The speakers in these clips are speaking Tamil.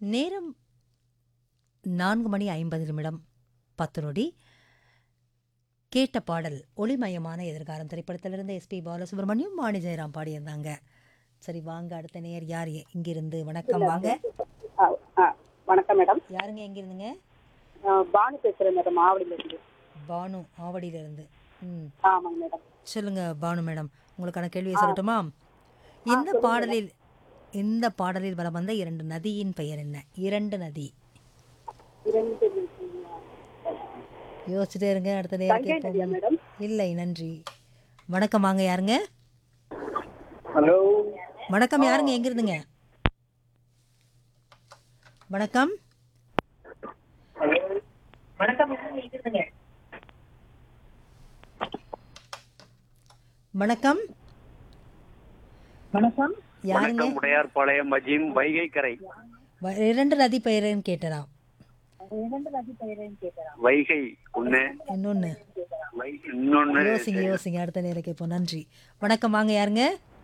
நேரம் நான்கு மணி ஐம்பது நிமிடம் பத்து நொடி கேட்ட பாடல் ஒளிமயமான எதிர்காலம் திரைப்படத்திலிருந்து எஸ்பி பாலசுப்ரமணியம் வாணி ஜெயராம் பாடியிருந்தாங்க சரி வாங்க அடுத்த நேர் யார் எ- இங்கிருந்து வணக்கம் வாங்க ஆ, ஆ, வணக்கம் மேடம் யாருங்க எங்கிருந்துங்க ஆ, பானு பேசுறேன் மேடம் ஆவடியிலிருந்து பானு ஆவடியிலிருந்து ம் ஆமாங்க மேடம் சொல்லுங்க பானு மேடம் உங்களுக்கான கேள்வியை சொல்லட்டுமா இந்த பாடலில் இந்த பாடலில் வலம் வந்த இரண்டு நதியின் பெயர் என்ன இரண்டு நதி இரண்டு யோசிச்சுட்டே இருங்க அடுத்த நேரம் கங்கை நதியா கேட்போம் மேடம் இல்லை நன்றி வணக்கம் வாங்க யாருங்க ஹலோ வணக்கம் யாருங்க எங்க இருந்துங்க வணக்கம் வணக்கம் வணக்கம் வணக்கம் யாருங்க வணக்கம் உடையார்பாளையம் மஜீம் வைகை கரை வ- இரண்டு நதி பெயருன்னு கேட்டலாம் இரண்டு நதி பெயரையும் கேட்கலாம் வைகை ஒண்ணு இன்னொன்னு வை- இன்னொன்னு யோசிங்க யோசிங்க அடுத்த நேரம் கேட்போம் நன்றி வணக்கம் வாங்க யாருங்க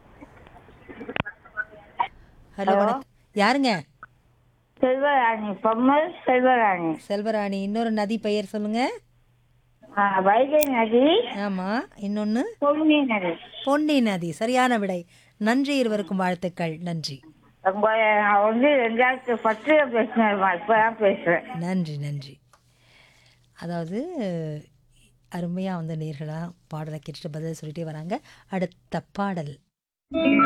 ஹலோ வணக்கம் யாருங்க செல்வராணி பொம்மல் செல்வராணி செல்வராணி இன்னொரு நதி பெயர் சொல்லுங்க ஆ, வைகை நதி ஆமா இன்னொன்னு பொன்னி நதி பொன்னி நதி சரியான விடை நன்றி இருவருக்கும் வாழ்த்துக்கள் நன்றி உங்க நான் வந்து ரெண்டாயிரத்து பத்துல பேசினேன்மா இப்பதான் பேசுறேன் நன்றி நன்றி அதாவது அருமையாக வந்து நேர்களாக பாடலை கேட்டுட்டு பதில் சொல்லிட்டே வராங்க அடுத்த பாடல்